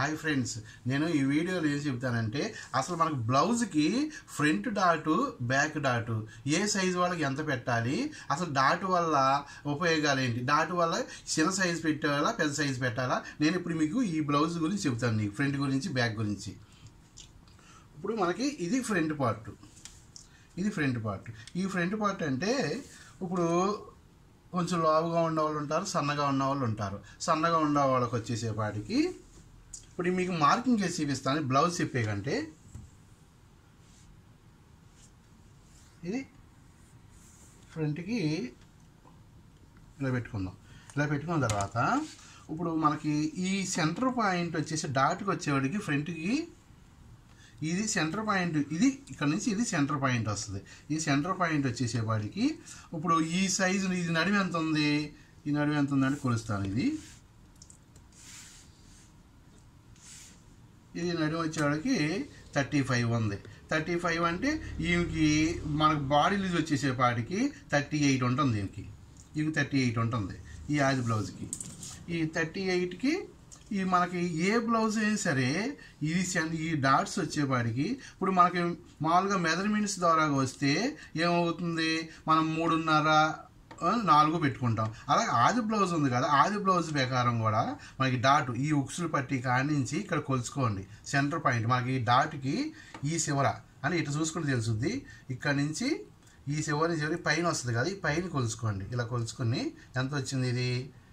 hi friends నేను ఈ వీడియోలో ఏం చెప్తానంటే అసలు మనకు బ్లౌజ్కి ఫ్రంట్ డాటు బ్యాక్ డాటు ఏ సైజు వాళ్ళకి ఎంత పెట్టాలి అసలు డాటు వల్ల ఉపయోగాలు ఏంటి డాటు వల్ల చిన్న సైజు పెట్టాలా పెద్ద సైజు పెట్టాలా నేను ఇప్పుడు మీకు ఈ బ్లౌజ్ గురించి చెప్తాను నీకు ఫ్రంట్ గురించి బ్యాక్ గురించి ఇప్పుడు మనకి ఇది ఫ్రంట్ పార్ట్ ఇది ఫ్రంట్ పార్ట్ ఈ ఫ్రంట్ పార్ట్ అంటే ఇప్పుడు కొంచెం లావుగా ఉన్న వాళ్ళు ఉంటారు సన్నగా ఉన్న వాళ్ళు ఉంటారు సన్నగా ఉన్న వాళ్ళకి వచ్చేసేపాటికి ఇప్పుడు మీకు మార్కింగ్ చేసి చూపిస్తాను బ్లౌజ్ చెప్పే కంటే ఇది ఫ్రంట్కి ఇలా పెట్టుకుందాం ఇలా పెట్టుకున్న తర్వాత ఇప్పుడు మనకి ఈ సెంటర్ పాయింట్ వచ్చేసి డాట్కి వచ్చేవాడికి ఫ్రంట్కి ఇది సెంటర్ పాయింట్ ఇది ఇక్కడ నుంచి ఇది సెంటర్ పాయింట్ వస్తుంది ఈ సెంటర్ పాయింట్ వచ్చేసేపాటికి ఇప్పుడు ఈ సైజు ఇది నడిమి ఎంత ఉంది ఈ నడిమి ఎంత ఉందని కొలుస్తాను ఇది ఇది నడుము వచ్చేవాడికి థర్టీ ఫైవ్ ఉంది థర్టీ ఫైవ్ అంటే ఈమెకి మనకు బాడీ లూజ్ వచ్చేసేపాటికి థర్టీ ఎయిట్ ఉంటుంది దీనికి ఈమెకి థర్టీ ఎయిట్ ఉంటుంది ఈ ఆది బ్లౌజ్కి ఈ థర్టీ ఎయిట్కి ఈ మనకి ఏ బ్లౌజ్ అయినా సరే ఇది సెన్- ఈ డాట్స్ వచ్చేపాటికి ఇప్పుడు మనకి మామూలుగా మెజర్మెంట్స్ ద్వారా వస్తే ఏమవుతుంది మనం మూడున్నర ఆ, నాలుగు పెట్టుకుంటాం అలాగే ఆది బ్లౌజ్ ఉంది కదా ఆది బ్లౌజ్ ప్రకారం కూడా మనకి డాట్ ఈ ఉక్సులు పట్టి కాడి నుంచి ఇక్కడ కొలుచుకోండి సెంటర్ పాయింట్ మనకి ఈ డాట్కి ఈ శివర అని ఇటు చూసుకుంటే తెలుసుద్ది ఇక్కడ నుంచి ఈ శివరి చివరి పైన వస్తుంది కదా ఈ పైన కొలుచుకోండి ఇలా కొలుచుకొని ఎంత వచ్చింది ఇది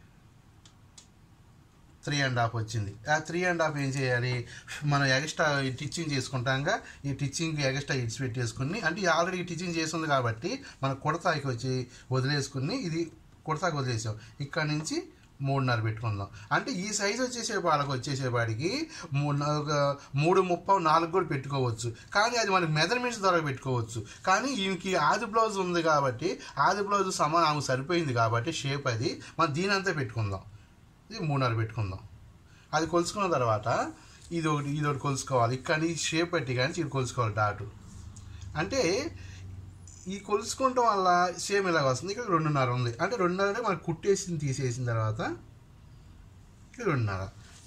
త్రీ అండ్ హాఫ్ వచ్చింది ఆ త్రీ అండ్ హాఫ్ ఏం చేయాలి మనం ఎక్స్ట్రా టిచ్చింగ్ చేసుకుంటాంగా ఈ టిచ్చింగ్ ఎక్స్ట్రా ఇడ్స్ పెట్టేసుకుని అంటే ఆల్రెడీ టిచ్చింగ్ చేస్తుంది కాబట్టి మన కుడతాకి వచ్చి వదిలేసుకుని ఇది కుడతాకి వదిలేసాం ఇక్కడ నుంచి మూడున్నర పెట్టుకుందాం అంటే ఈ సైజ్ వచ్చేసే వాళ్ళకి వచ్చేసేపాటికి మూడు ఒక మూడు ముప్పై నాలుగు కూడా పెట్టుకోవచ్చు కానీ అది మనకి మెజర్మెంట్స్ ద్వారా పెట్టుకోవచ్చు కానీ ఈమెకి ఆది బ్లౌజ్ ఉంది కాబట్టి ఆది బ్లౌజ్ సమానం ఆమెకు సరిపోయింది కాబట్టి షేప్ అది మనం దీని అంతా పెట్టుకుందాం ఇది మూడున్నర పెట్టుకుందాం అది కొలుసుకున్న తర్వాత ఇది ఒకటి ఇది ఒకటి కొలుసుకోవాలి ఇక్కడ ఈ షేప్ పెట్టి కానీ ఇది కొలుసుకోవాలి డాటు అంటే ఈ కొలుసుకోవటం వల్ల సేమ్ ఇలాగ వస్తుంది ఇక్కడ రెండున్నర ఉంది అంటే రెండున్నర అంటే మనకు కుట్టేసి తీసేసిన తర్వాత ఇక్కడ రెండున్నర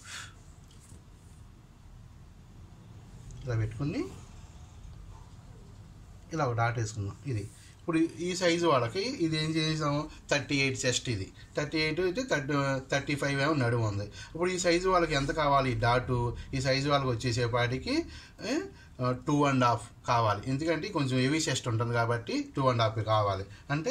ఇలా పెట్టుకుని ఇలా ఒక డాట్ వేసుకుందాం ఇది ఇప్పుడు ఈ సైజు వాళ్ళకి ఇది ఏం చేసాము థర్టీ ఎయిట్ చెస్ట్ ఇది థర్టీ ఎయిట్ అయితే థర్టీ థర్టీ ఫైవ్ ఏమో నడుము ఉంది ఇప్పుడు ఈ సైజు వాళ్ళకి ఎంత కావాలి ఈ డాటు ఈ సైజు వాళ్ళకి వచ్చేసేపాటికి టూ అండ్ హాఫ్ కావాలి ఎందుకంటే కొంచెం హెవీ చెస్ట్ ఉంటుంది కాబట్టి టూ అండ్ హాఫ్ కావాలి అంటే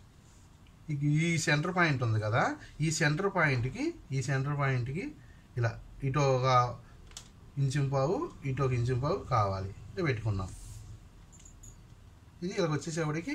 ఇక ఈ సెంటర్ పాయింట్ ఉంది కదా ఈ సెంటర్ పాయింట్కి ఈ సెంటర్ పాయింట్కి ఇలా ఇటు ఒక ఇంచు పావు ఇటు ఒక ఇంచు పావు కావాలి ఇది పెట్టుకున్నాం ఇది ఇలాగ వచ్చేసేపటికి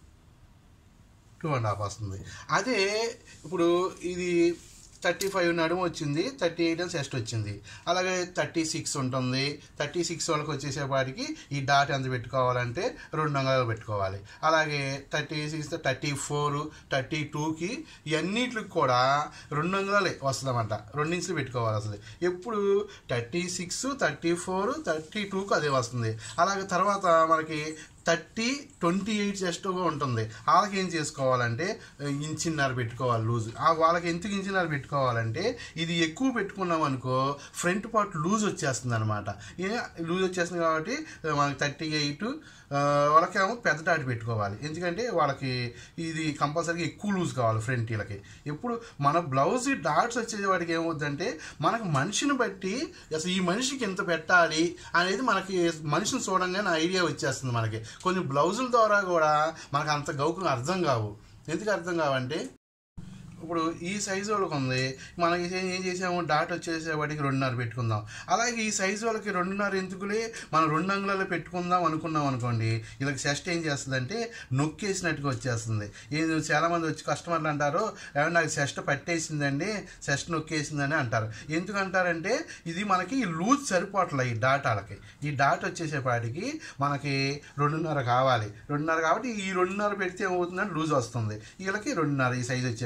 టూ అండ్ హాఫ్ వస్తుంది అదే ఇప్పుడు ఇది థర్టీ ఫైవ్ నడుము వచ్చింది థర్టీ ఎయిట్ అని చెస్ట్ వచ్చింది అలాగే థర్టీ సిక్స్ ఉంటుంది థర్టీ సిక్స్ వాళ్ళకి వచ్చేసేపాటికి ఈ డాట్ ఎంత పెట్టుకోవాలంటే రెండు అంగాలు పెట్టుకోవాలి అలాగే thirty six thirty four thirty టూకి ఇవన్నిటికి కూడా రెండు అంగాలే వస్తుందన్నమాట రెండు ఇంచులు పెట్టుకోవాలి అసలు ఎప్పుడు thirty six thirty four thirty టూకి అదే వస్తుంది అలాగే తర్వాత మనకి థర్టీ ట్వంటీ ఎయిట్ చెస్ట్గా ఉంటుంది వాళ్ళకి ఏం చేసుకోవాలంటే ఇంచిన్నర పెట్టుకోవాలి లూజ్ ఆ వాళ్ళకి ఎందుకు ఇంచిన్నర పెట్టుకోవాలంటే ఇది ఎక్కువ పెట్టుకున్నాం అనుకో ఫ్రంట్ పార్ట్ లూజ్ వచ్చేస్తుంది అనమాట ఏ లూజ్ వచ్చేస్తుంది కాబట్టి మనకి థర్టీ ఎయిట్ వాళ్ళకేమో పెద్ద డాట్ పెట్టుకోవాలి ఎందుకంటే వాళ్ళకి ఇది కంపల్సరీగా ఎక్కువ లూజ్ కావాలి ఫ్రంట్ వీళ్ళకి ఎప్పుడు మన బ్లౌజ్ డాట్స్ వచ్చే వాడికి ఏమవుద్దంటే మనకు మనిషిని బట్టి అసలు ఈ మనిషికి ఎంత పెట్టాలి అనేది మనకి మనిషిని చూడంగానే ఐడియా వచ్చేస్తుంది మనకి కొన్ని బ్లౌజుల ద్వారా కూడా మనకు అంత గౌకం అర్థం కావు ఎందుకు అర్థం కావంటే ఇప్పుడు ఈ సైజు వాళ్ళకి ఉంది మనకి ఏం ఏం చేసాము డాట్ వచ్చేసేవాడికి రెండున్నర పెట్టుకుందాం అలాగే ఈ సైజు వాళ్ళకి రెండున్నర ఎందుకులే మనం రెండు అంగుళాలు పెట్టుకుందాం అనుకున్నాం అనుకోండి వీళ్ళకి చెస్ట్ ఏం చేస్తుందంటే నొక్కేసినట్టుగా వచ్చేస్తుంది ఏది చాలామంది వచ్చి కస్టమర్లు అంటారు ఏమన్నా నాకు చెస్ట్ పట్టేసిందండి చెస్ట్ నొక్కేసిందని అంటారు ఎందుకు అంటారంటే ఇది మనకి లూజ్ సరిపోవట్లే ఈ డాట్ వాళ్ళకి ఈ డాట్ వచ్చేసేపాటికి మనకి రెండున్నర కావాలి రెండున్నర కాబట్టి ఈ రెండున్నర పెడితే ఏమవుతుందంటే లూజ్ వస్తుంది వీళ్ళకి రెండున్నర ఈ సైజు వచ్చేవాడికి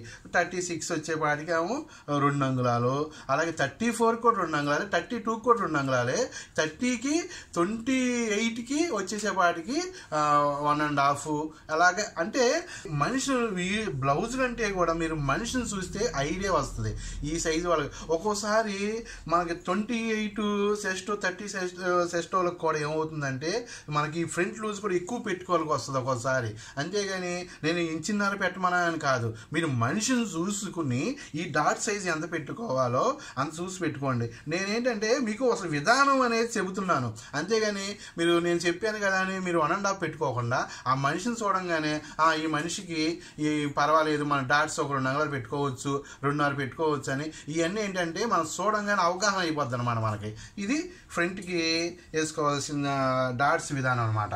థర్టీ సిక్స్ వచ్చేపాటికి ఏమో రెండు అంగుళాలు అలాగే థర్టీ ఫోర్ కూడా రెండు అంగుళాలు థర్టీ టూ కూడా రెండు అంగుళాలే థర్టీకి ట్వంటీ ఎయిట్కి వచ్చేసేపాటికి వన్ అండ్ హాఫ్ అలాగే అంటే మనిషి ఈ బ్లౌజ్ కంటే కూడా మీరు మనిషిని చూస్తే ఐడియా వస్తుంది ఈ సైజు వాళ్ళకి ఒక్కోసారి మనకి twenty eight chest thirty chest chest వాళ్ళకి కూడా ఏమవుతుందంటే మనకి ఫ్రంట్ లూజ్ కూడా ఎక్కువ పెట్టుకోవాల్సి వస్తుంది ఒక్కోసారి అంతేగాని నేను ఇంచిన్నర పెట్టమనా అని కాదు మీరు మనిషిని చూసుకుని ఈ డాట్ సైజ్ ఎంత పెట్టుకోవాలో అంత చూసి పెట్టుకోండి నేనేంటంటే మీకు అసలు విధానం అనేది చెబుతున్నాను అంతేగాని మీరు నేను చెప్పాను కదా అని మీరు వన్ అండ్ హాఫ్ పెట్టుకోకుండా ఆ మనిషిని చూడంగానే "ఆ, ఈ మనిషికి ఈ పర్వాలేదు మన డాట్స్ ఒక రెండు అంగళాలు పెట్టుకోవచ్చు రెండున్నర పెట్టుకోవచ్చు అని ఇవన్నీ ఏంటంటే మనం చూడంగానే అవగాహన అయిపోద్ది అనమాట మనకి ఇది ఫ్రంట్కి వేసుకోవాల్సిన డాట్స్ విధానం అనమాట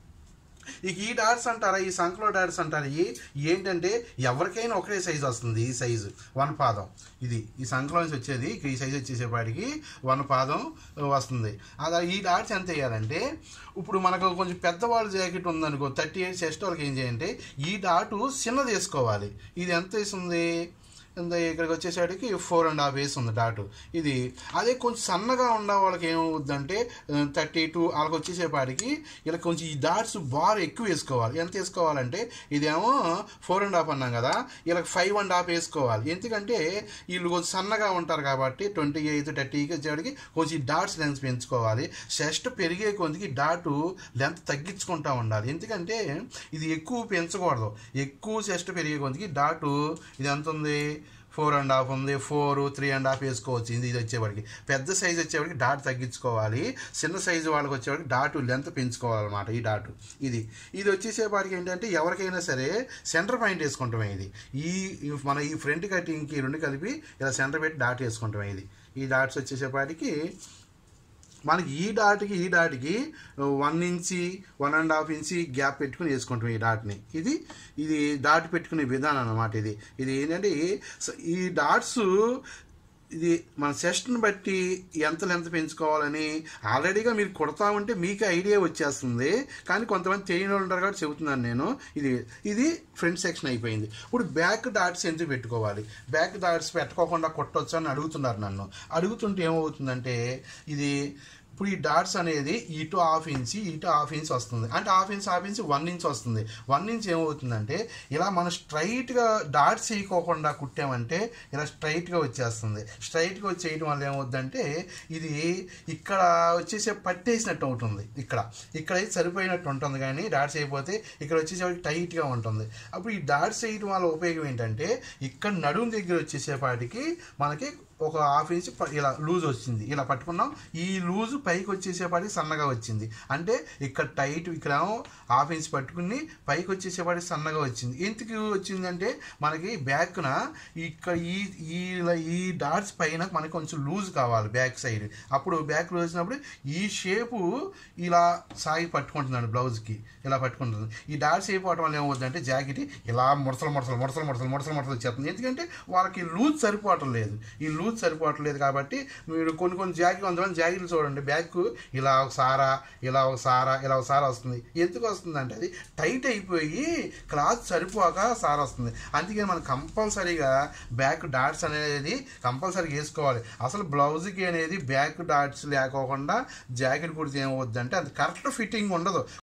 ఇక ఈ డాట్స్ అంటారా ఈ సంకలో డాట్స్ అంటారు ఈ ఏంటంటే ఎవరికైనా ఒకే సైజు వస్తుంది ఈ సైజు వన్ పాదం ఇది ఈ సంకలో నుంచి వచ్చేది ఇక ఈ సైజు వచ్చేసేపాటికి వన్ పాదం వస్తుంది అలా ఈ డాట్స్ ఎంత వేయాలంటే ఇప్పుడు మనకు కొంచెం పెద్దవాళ్ళ జాకెట్ ఉందనుకో థర్టీ ఎయిట్ చెస్ట్ వాళ్ళకి ఏం చేయాలంటే ఈ డాటు చిన్నది వేసుకోవాలి ఇది ఎంత వేస్తుంది ఇంత ఇక్కడికి వచ్చేసరికి ఫోర్ అండ్ హాఫ్ వేసి ఉంది డాటు ఇది అదే కొంచెం సన్నగా ఉన్న వాళ్ళకి ఏమవుద్దంటే థర్టీ టూ వాళ్ళకి వచ్చేసేపాటికి ఇలా కొంచెం ఈ డాట్స్ బార్ ఎక్కువ వేసుకోవాలి ఎంత వేసుకోవాలంటే ఇదేమో ఫోర్ అండ్ హాఫ్ అన్నాం కదా వీళ్ళకి ఫైవ్ అండ్ హాఫ్ వేసుకోవాలి ఎందుకంటే వీళ్ళు కొంచెం సన్నగా ఉంటారు కాబట్టి ట్వంటీ ఎయిత్ థర్టీకి వచ్చేవాడికి కొంచెం ఈ డాట్స్ లెంత్ పెంచుకోవాలి చెస్ట్ పెరిగే కొద్దికి డాటు లెంత్ తగ్గించుకుంటా ఉండాలి ఎందుకంటే ఇది ఎక్కువ పెంచకూడదు ఎక్కువ చెస్ట్ పెరిగే కొద్దికి డాటు ఇది ఎంత ఉంది ఫోర్ అండ్ హాఫ్ ఉంది ఫోర్ త్రీ అండ్ హాఫ్ వేసుకోవచ్చు ఇది ఇది వచ్చేవాడికి పెద్ద సైజ్ వచ్చేవాడికి డాట్ తగ్గించుకోవాలి చిన్న సైజు వాళ్ళకి వచ్చేవాడికి డాటు లెంత్ పెంచుకోవాలన్నమాట ఈ డాటు ఇది ఇది వచ్చేసేపాటికి ఏంటంటే ఎవరికైనా సరే సెంటర్ పాయింట్ వేసుకుంటామే ఇది ఈ ఈ మన ఈ ఫ్రంట్ కటింగ్కి రెండు కలిపి ఇలా సెంటర్ పెట్టి డాట్ వేసుకుంటామే ఇది ఈ డాట్స్ వచ్చేసేపాటికి మనకి ఈ డాట్కి ఈ డాట్కి one inch one and half inch gap పెట్టుకుని వేసుకుంటాం ఈ డాట్ని ఇది ఇది డాట్ పెట్టుకునే విధానం అన్నమాట ఇది ఇది ఏంటంటే స- ఈ డాట్స్ ఇది మన సెస్ట్ని బట్టి ఎంత లెంత్ పెంచుకోవాలని ఆల్రెడీగా మీరు కుడతా ఉంటే మీకు ఐడియా వచ్చేస్తుంది కానీ కొంతమంది తెలియని వాళ్ళు ఉంటారు కాబట్టి చెబుతున్నాను నేను ఇది ఇది ఫ్రంట్ సెక్షన్ అయిపోయింది ఇప్పుడు బ్యాక్ డాట్స్ ఎందుకు పెట్టుకోవాలి బ్యాక్ డాట్స్ పెట్టుకోకుండా కొట్టొచ్చు అని అడుగుతున్నారు నన్ను అడుగుతుంటే ఏమవుతుందంటే ఇది ఇప్పుడు ఈ డాట్స్ అనేది ఇటు హాఫ్ ఇంచ్ ఇటు హాఫ్ ఇంచ్ వస్తుంది అంటే half inch half inch one inch వస్తుంది వన్ ఇంచ్ ఏమవుతుందంటే ఇలా మనం స్ట్రైట్గా డాట్స్ వేయకోకుండా కుట్టామంటే ఇలా స్ట్రైట్గా వచ్చేస్తుంది స్ట్రైట్గా వచ్చేయడం వల్ల ఏమవుతుందంటే ఇది ఇక్కడ వచ్చేసే పట్టేసినట్టు ఉంటుంది ఇక్కడ ఇక్కడ అయితే సరిపోయినట్టు ఉంటుంది కానీ డాట్స్ అయిపోతే ఇక్కడ వచ్చేసేవాడికి టైట్గా ఉంటుంది అప్పుడు ఈ డాట్స్ వేయడం వల్ల ఉపయోగం ఏంటంటే ఇక్కడ నడుము దగ్గర వచ్చేసేపాటికి మనకి ఒక హాఫ్ ఇంచ్ ప- ఇలా లూజ్ వచ్చింది ఇలా పట్టుకున్నాం ఈ లూజ్ పైకి వచ్చేసేపాటికి సన్నగా వచ్చింది అంటే ఇక్కడ టైట్ ఇక్కడ హాఫ్ ఇంచ్ పట్టుకుని పైకి వచ్చేసేపాటికి సన్నగా వచ్చింది ఎందుకు వచ్చిందంటే మనకి బ్యాక్న ఇక్కడ ఈ ఈ ఇలా ఈ డాట్స్ పైన మనకి కొంచెం లూజ్ కావాలి బ్యాక్ సైడ్ అప్పుడు బ్యాక్ లూజ్ వచ్చినప్పుడు ఈ షేపు ఇలా సాగి పట్టుకుంటుందండి బ్లౌజ్కి ఇలా పట్టుకుంటుంది ఈ డాట్స్ అయిపోవడం వల్ల ఏమవుతుందంటే జాకెట్ ఇలా ముడతలు ముడతలు ముడతలు ముడతలు ముడతలు ముడతలు వచ్చేస్తుంది ఎందుకంటే వాళ్ళకి లూజ్ సరిపోవటం లేదు ఈ లూజ్ సరిపోవటం లేదు కాబట్టి మీరు కొన్ని కొన్ని జాకెట్ కొంతమంది జాకెట్లు చూడండి బ్యాక్ ఇలా ఒక సారా ఇలా ఒక సారా ఇలా ఒక సారా వస్తుంది ఎందుకు వస్తుంది అంటే అది టైట్ అయిపోయి క్లాత్ సరిపోక సారా వస్తుంది అందుకని మనం కంపల్సరీగా బ్యాక్ డాట్స్ అనేది కంపల్సరీగా వేసుకోవాలి అసలు బ్లౌజ్కి అనేది బ్యాక్ డాట్స్ లేకోకుండా జాకెట్ కుడితే ఏమవుద్దంటే అది కరెక్ట్ ఫిట్టింగ్ ఉండదు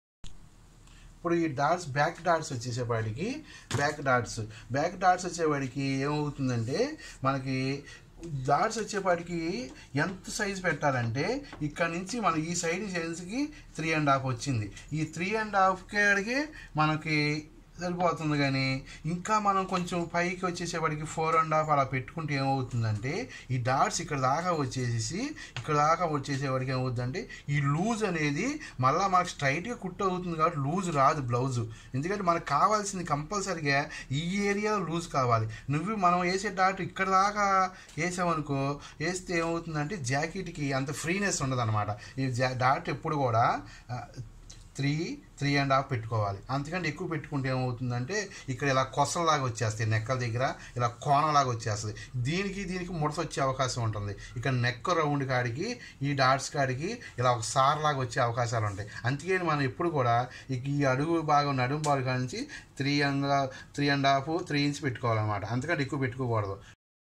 ఇప్పుడు ఈ డాట్స్ బ్యాక్ డాట్స్ వచ్చేసేవాడికి బ్యాక్ డాట్స్ బ్యాక్ డాట్స్ వచ్చేవాడికి ఏమవుతుందంటే మనకి డాట్స్ వచ్చేపాటికి ఎంత సైజ్ పెట్టాలంటే ఇక్కడ నుంచి మన ఈ సైడ్ సైజ్కి త్రీ అండ్ హాఫ్ వచ్చింది ఈ త్రీ అండ్ హాఫ్కి అడిగి మనకి సరిపోతుంది కానీ ఇంకా మనం కొంచెం పైకి వచ్చేసేవాడికి ఫోర్ అండ్ హాఫ్ అలా పెట్టుకుంటే ఏమవుతుందంటే ఈ డాట్స్ ఇక్కడ దాకా వచ్చేసేసి ఇక్కడ దాకా వచ్చేసేవాడికి ఏమవుతుందంటే ఈ లూజ్ అనేది మళ్ళీ మనకు స్ట్రైట్గా కుట్ అవుతుంది కాబట్టి లూజ్ రాదు బ్లౌజ్ ఎందుకంటే మనకు కావాల్సింది కంపల్సరిగా ఈ ఏరియాలో లూజ్ కావాలి నువ్వు మనం వేసే డాట్ ఇక్కడ దాకా వేసామనుకో వేస్తే ఏమవుతుందంటే జాకెట్కి అంత ఫ్రీనెస్ ఉండదు అనమాట ఈ జా డాట్ ఎప్పుడు కూడా ఆ, త్రీ త్రీ అండ్ హాఫ్ పెట్టుకోవాలి అంతకంటే ఎక్కువ పెట్టుకుంటే ఏమవుతుందంటే ఇక్కడ ఇలా కొసలలాగా వచ్చేస్తాయి నెక్కల దగ్గర ఇలా కోణంలాగా వచ్చేస్తుంది దీనికి దీనికి ముడత వచ్చే అవకాశం ఉంటుంది ఇక్కడ నెక్ రౌండ్ కాడికి ఈ డాట్స్ కాడికి ఇలా ఒక సార్ లాగా వచ్చే అవకాశాలు ఉంటాయి అందుకని మనం ఎప్పుడు కూడా ఈ ఈ అడుగు భాగం నడుము బాల్ కాడ నుంచి three and three and half three inch పెట్టుకోవాలన్నమాట అంతకంటే ఎక్కువ పెట్టుకోకూడదు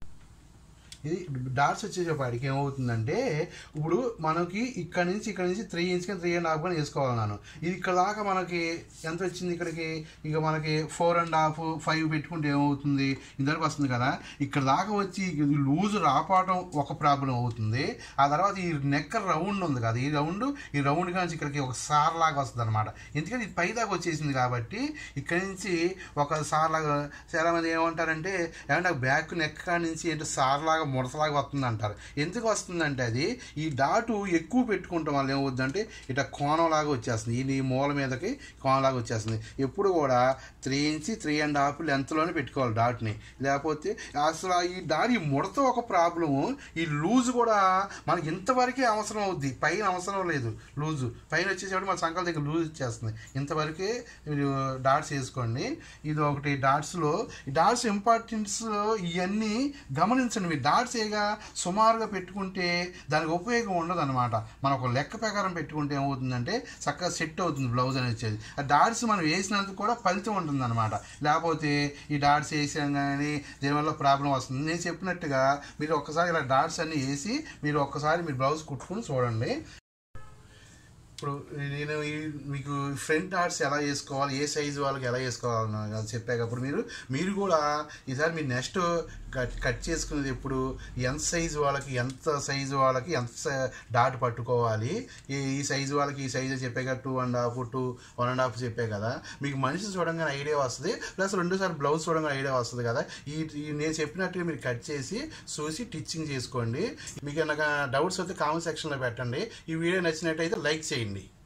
ఇది డాట్స్ వచ్చేసేపాటికి ఏమవుతుందంటే ఇప్పుడు మనకి ఇక్కడ నుంచి ఇక్కడ నుంచి త్రీ ఇంచ్ కానీ త్రీ అండ్ హాఫ్ కానీ వేసుకోవాలన్నాను ఇది ఇక్కడ దాకా మనకి ఎంత వచ్చింది ఇక్కడికి ఇక మనకి ఫోర్ అండ్ హాఫ్ ఫైవ్ పెట్టుకుంటే ఏమవుతుంది ఇంతవరకు వస్తుంది కదా ఇక్కడ దాకా వచ్చి ఇది లూజ్ రాపడం ఒక ప్రాబ్లం అవుతుంది ఆ తర్వాత ఈ నెక్ రౌండ్ ఉంది కదా ఈ రౌండ్ ఈ రౌండ్ కానీ ఇక్కడికి ఒక సార్ లాగా వస్తుంది అనమాట ఎందుకంటే ఇది పై దాకా వచ్చేసింది కాబట్టి ఇక్కడి నుంచి ఒక సార్ లాగా చాలామంది ఏమంటారంటే ఏమంటే బ్యాక్ నెక్ కాడ నుంచి ఏంటి సార్ లాగా ముడతలాగా వస్తుంది అంటారు ఎందుకు వస్తుందంటే అది ఈ డాటు ఎక్కువ పెట్టుకుంటాం వల్ల ఏమవుద్దంటే ఇట్లా కోణంలాగా వచ్చేస్తుంది ఈ ఈ మూల మీదకి కోణంలాగా వచ్చేస్తుంది ఎప్పుడు కూడా three inch three and half లెంత్లోనే పెట్టుకోవాలి డాట్ని లేకపోతే అసలు ఈ డాట్ ఈ ముడత ఒక ప్రాబ్లము ఈ లూజ్ కూడా మనకి ఇంతవరకే అవసరం అవుద్ది పైన అవసరం లేదు లూజు పైన వచ్చేసేవాడు మన సంకల దగ్గర లూజ్ ఇచ్చేస్తుంది ఇంతవరకే మీరు డాట్స్ వేసుకోండి ఇది ఒకటి డాట్స్లో ఈ డాట్స్ ఇంపార్టెన్స్ ఇవన్నీ గమనించండి మీరు డాట్స్ ఏగా సుమారుగా పెట్టుకుంటే దానికి ఉపయోగం ఉండదు అనమాట మనం ఒక లెక్క ప్రకారం పెట్టుకుంటే ఏమవుతుందంటే చక్కగా సెట్ అవుతుంది బ్లౌజ్ అనేది వచ్చేది ఆ డాట్స్ మనం వేసినందుకు కూడా ఫలితం ఉంటుంది అనమాట లేకపోతే ఈ డాట్స్ వేసాం కానీ దీనివల్ల ప్రాబ్లం వస్తుంది నేను చెప్పినట్టుగా మీరు ఒక్కసారి ఇలా డాట్స్ అన్ని వేసి మీరు ఒక్కసారి మీరు బ్లౌజ్ కుట్టుకుని చూడండి ఇప్పుడు నేను ఈ మీకు ఫ్రంట్ డాట్స్ ఎలా వేసుకోవాలి ఏ సైజు వాళ్ళకి ఎలా వేసుకోవాలి అది చెప్పాక అప్పుడు మీరు మీరు కూడా ఈసారి మీరు నెక్స్ట్ కట్ కట్ చేసుకునేది ఎప్పుడు ఎంత సైజు వాళ్ళకి ఎంత సైజు వాళ్ళకి ఎంత స- డాట్ పట్టుకోవాలి ఈ ఈ సైజు వాళ్ళకి ఈ సైజు చెప్పాక two and half two one and half చెప్పే కదా మీకు మనిషి చూడంగానే ఐడియా వస్తుంది ప్లస్ రెండోసారి బ్లౌజ్ చూడంగానే ఐడియా వస్తుంది కదా ఈ ఈ నేను చెప్పినట్టుగా మీరు కట్ చేసి చూసి టిచ్చింగ్ చేసుకోండి మీకు ఏమైనా డౌట్స్ వస్తే కామెంట్ సెక్షన్లో పెట్టండి ఈ వీడియో నచ్చినట్టయితే లైక్ చేయండి